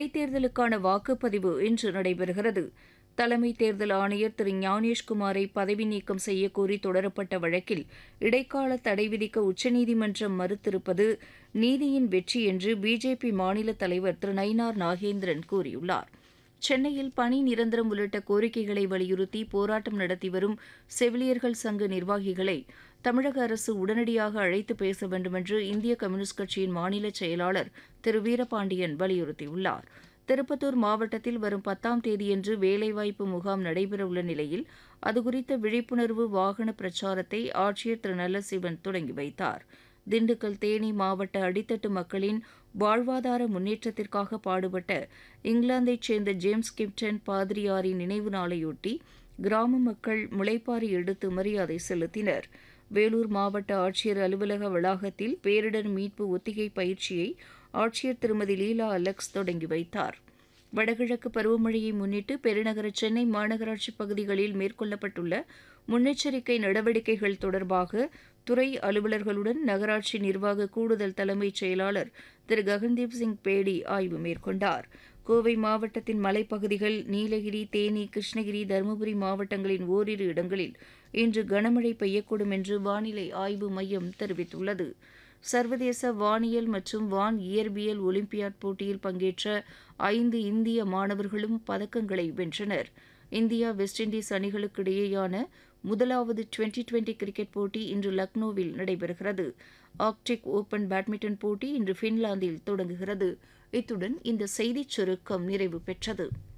இடைத்தேர்தலுக்கான வாக்குப்பதிவு இன்று நடைபெறுகிறது தலைமை தேர்தல் ஆணையர் திரு ஞானேஷ்குமாரை பதவி நீக்கம் செய்யக்கோரி தொடரப்பட்ட வழக்கில் இடைக்கால தடை விதிக்க உச்சநீதிமன்றம் மறுத்திருப்பது நீதியின் வெற்றி என்று பிஜேபி மாநில தலைவர் திரு நயினார் நாகேந்திரன் கூறியுள்ளார் சென்னையில் பணி நிரந்தரம் உள்ளிட்ட கோரிக்கைகளை வலியுறுத்தி போராட்டம் நடத்தி வரும் செவிலியர்கள் சங்க நிர்வாகிகளை தமிழக அரசு உடனடியாக அழைத்து பேச வேண்டுமென்று இந்திய கம்யூனிஸ்ட் கட்சியின் மாநில செயலாளர் திரு வீரபாண்டியன் வலியுறுத்தியுள்ளார் திருப்பத்தூர் மாவட்டத்தில் வரும் பத்தாம் தேதியன்று வேலைவாய்ப்பு முகாம் நடைபெறவுள்ள நிலையில் அதுகுறித்த விழிப்புணர்வு வாகன பிரச்சாரத்தை ஆட்சியர் திரு நல்லசிவன் தொடங்கி வைத்தார் திண்டுக்கல் தேனி மாவட்ட அடித்தட்டு மக்களின் வாழ்வாதார முன்னேற்றத்திற்காக பாடுபட்ட இங்கிலாந்தைச் சேர்ந்த ஜேம்ஸ் கிப்டன் பாதிரியாரின் நினைவு நாளையொட்டி கிராம மக்கள் முளைப்பாரி எடுத்து மரியாதை செலுத்தினர் வேலூர் மாவட்ட ஆட்சியர் அலுவலக வளாகத்தில் பேரிடர் மீட்பு ஒத்திகை பயிற்சியை ஆட்சியர் திருமதி லீலா அலெக்ஸ் தொடங்கி வைத்தார் வடகிழக்கு பருவமழையை முன்னிட்டு பெருநகர சென்னை மாநகராட்சி பகுதிகளில் மேற்கொள்ளப்பட்டுள்ள முன்னெச்சரிக்கை நடவடிக்கைகள் தொடர்பாக துறை அலுவலர்களுடன் நகராட்சி நிர்வாக கூடுதல் தலைமைச் செயலாளர் திரு ககன்தீப் சிங் பேடி ஆய்வு மேற்கொண்டார் கோவை மாவட்டத்தின் மலைப்பகுதிகள் நீலகிரி தேனி கிருஷ்ணகிரி தருமபுரி மாவட்டங்களின் ஓரிரு இடங்களில் இன்று கனமழை பெய்யக்கூடும் என்று வானிலை ஆய்வு மையம் தெரிவித்துள்ளது சர்வதேச வானியல் மற்றும் வான் இயற்பியல் ஒலிம்பியாட் போட்டியில் பங்கேற்ற ஐந்து இந்திய மாணவர்களும் பதக்கங்களை வென்றனர் இந்தியா வெஸ்ட் இண்டீஸ் அணிகளுக்கு இடையேயான முதலாவது டுவெண்டி டுவெண்டி கிரிக்கெட் போட்டி இன்று லக்னோவில் நடைபெறுகிறது ஆர்க்டிக் ஓபன் பேட்மிண்டன் போட்டி இன்று பின்லாந்தில் தொடங்குகிறது இத்துடன் இந்த செய்திச் சுருக்கம் நிறைவு பெற்றது